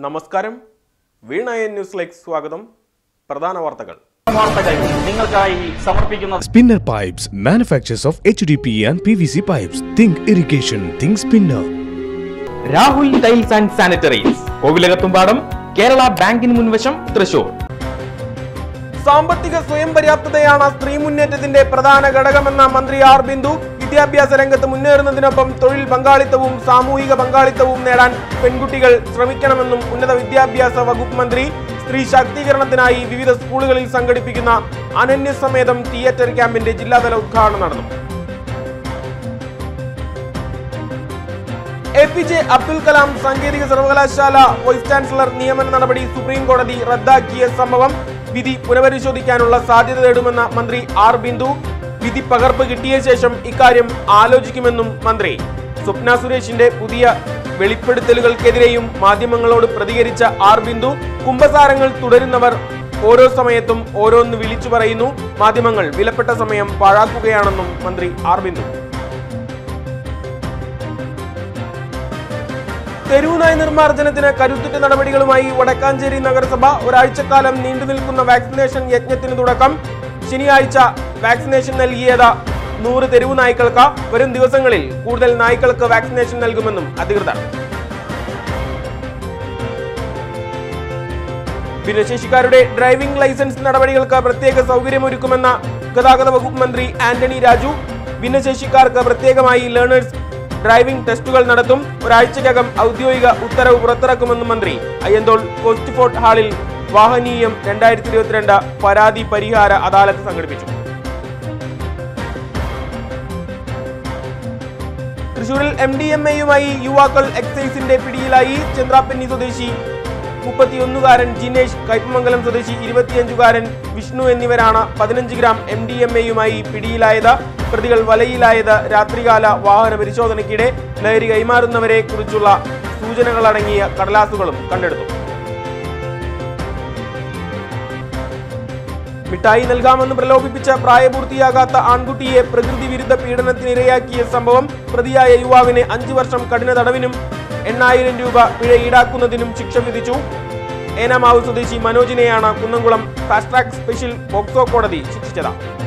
നമസ്കാരം വീണ എൻ ന്യൂസിലേക്ക് സ്വാഗതം പ്രധാന വാർത്തകൾ വാർത്തകൾ നിങ്ങൾക്കായി സമർപ്പിക്കുന്നത് Spinner Pipes manufactures of HDP and PVC pipes. Think irrigation, think spinner. Rahul tiles and sanitaries Kovilakathumpadam Kerala ബാങ്കിന് മുൻവശം തൃശൂർ സാമ്പത്തിക സ്വയം പര്യാപ്തതയാണ് സ്ത്രീ മുന്നേറ്റത്തിന്റെ പ്രധാന ഘടകമെന്ന മന്ത്രി ആർ ബിന്ദു വിദ്യാഭ്യാസ രംഗത്ത് മുന്നേറുന്നതിനൊപ്പം തൊഴിൽ പങ്കാളിത്തവും സാമൂഹിക പങ്കാളിത്തവും നേടാൻ പെൺകുട്ടികൾ ശ്രമിക്കണമെന്നും ഉന്നത വിദ്യാഭ്യാസ വകുപ്പ് മന്ത്രി സ്ത്രീ ശാക്തീകരണത്തിനായി വിവിധ സ്കൂളുകളിൽ സംഘടിപ്പിക്കുന്ന അനന്യസമേതം തിയേറ്റർ ക്യാമ്പിന്റെ ജില്ലാതല ഉദ്ഘാടനം നടന്നു A P J Abdul Kalam സാങ്കേതിക സർവകലാശാല വൈസ് ചാൻസലർ നിയമന നടപടി സുപ്രീം കോടതി റദ്ദാക്കിയ സംഭവം വിധി പുനഃപരിശോധിക്കാനുള്ള സാധ്യത തേടുമെന്ന മന്ത്രി ആർ ബിന്ദു വിധി പകർപ്പ് കിട്ടിയ ശേഷം ഇക്കാര്യം ആലോചിക്കുമെന്നും മന്ത്രി സ്വപ്ന സുരേഷിന്റെ പുതിയ വെളിപ്പെടുത്തലുകൾക്കെതിരെയും മാധ്യമങ്ങളോട് പ്രതികരിച്ച ആർ ബിന്ദു കുംഭസാരങ്ങൾ തുടരുന്നവർ ഓരോ സമയത്തും ഓരോന്ന് വിളിച്ചു പറയുന്നു മാധ്യമങ്ങൾ വിലപ്പെട്ട സമയം പാഴാക്കുകയാണെന്നും മന്ത്രി ആർ ബിന്ദു തെരുവുനായ നിർമ്മാർജ്ജനത്തിന് കരുത്തുറ്റ നടപടികളുമായി വടക്കാഞ്ചേരി നഗരസഭ ഒരാഴ്ചക്കാലം നീണ്ടു നിൽക്കുന്ന വാക്സിനേഷൻ യജ്ഞത്തിന് തുടക്കം ശനിയാഴ്ച വാക്സിനേഷൻ നൽകിയത് നൂറ് തെരുവു നായ്ക്കൾക്ക് വരും ദിവസങ്ങളിൽ കൂടുതൽ നായ്ക്കൾക്ക് വാക്സിനേഷൻ നൽകുമെന്നും അധികൃതർ ഭിന്നശേഷിക്കാരുടെ ഡ്രൈവിംഗ് ലൈസൻസ് നടപടികൾക്ക് പ്രത്യേക സൗകര്യമൊരുക്കുമെന്ന ഗതാഗത വകുപ്പ് മന്ത്രി ആന്റണി രാജു ഭിന്നശേഷിക്കാർക്ക് പ്രത്യേകമായി ലേണേഴ്സ് ഡ്രൈവിംഗ് ടെസ്റ്റുകൾ നടത്തും ഒരാഴ്ചയ്ക്കകം ഔദ്യോഗിക ഉത്തരവ് പുറത്തിറക്കുമെന്നും മന്ത്രി അയ്യന്തോൾ കോസ്റ്റ് ഫോർട്ട് ഹാളിൽ വാഹനീയം രണ്ടായിരത്തി ഇരുപത്തിരണ്ട് പരാതി പരിഹാര അദാലത്ത് സംഘടിപ്പിച്ചു തൃശൂരിൽ എം ഡി എം എയുമായി യുവാക്കൾ എക്സൈസിന്റെ പിടിയിലായി ചന്ദ്രാപ്പന്നി സ്വദേശി മുപ്പത്തിയൊന്നുകാരൻ ജിനേഷ് കയ്പമംഗലം സ്വദേശി ഇരുപത്തിയഞ്ചുകാരൻ വിഷ്ണു എന്നിവരാണ് പതിനഞ്ച് ഗ്രാം എം ഡി എം എയുമായി പിടിയിലായത് പ്രതികൾ വലയിലായത് രാത്രികാല വാഹന പരിശോധനയ്ക്കിടെ ലഹരി കൈമാറുന്നവരെ കുറിച്ചുള്ള സൂചനകളടങ്ങിയ കടലാസുകളും കണ്ടെടുത്തു മിഠായി നൽകാമെന്ന് പ്രലോഭിപ്പിച്ച പ്രായപൂർത്തിയാകാത്ത ആൺകുട്ടിയെ പ്രകൃതി വിരുദ്ധ പീഡനത്തിനിരയാക്കിയ സംഭവം പ്രതിയായ യുവാവിന് അഞ്ചു വർഷം കഠിന തടവിനും എണ്ണായിരം രൂപ പിഴ ഈടാക്കുന്നതിനും ശിക്ഷ വിധിച്ചു ഏനാമാവ് സ്വദേശി മനോജിനെയാണ് Kunnamkulam fast track special POCSO കോടതി ശിക്ഷിച്ചത്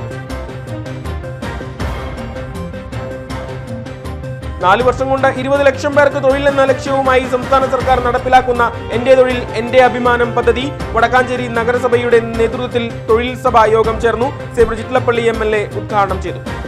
നാല് വർഷം കൊണ്ട് ഇരുപത് ലക്ഷം പേർക്ക് തൊഴിലെന്ന ലക്ഷ്യവുമായി സംസ്ഥാന സർക്കാർ നടപ്പിലാക്കുന്ന എന്റെ തൊഴിൽ എന്റെ അഭിമാനം പദ്ധതി വടക്കാഞ്ചേരി നഗരസഭയുടെ നേതൃത്വത്തിൽ തൊഴിൽ സഭ യോഗം ചേർന്നു സേബ്രിജിറ്റ് ലപ്പള്ളി എം എൽ എ ഉദ്ഘാടനം ചെയ്തു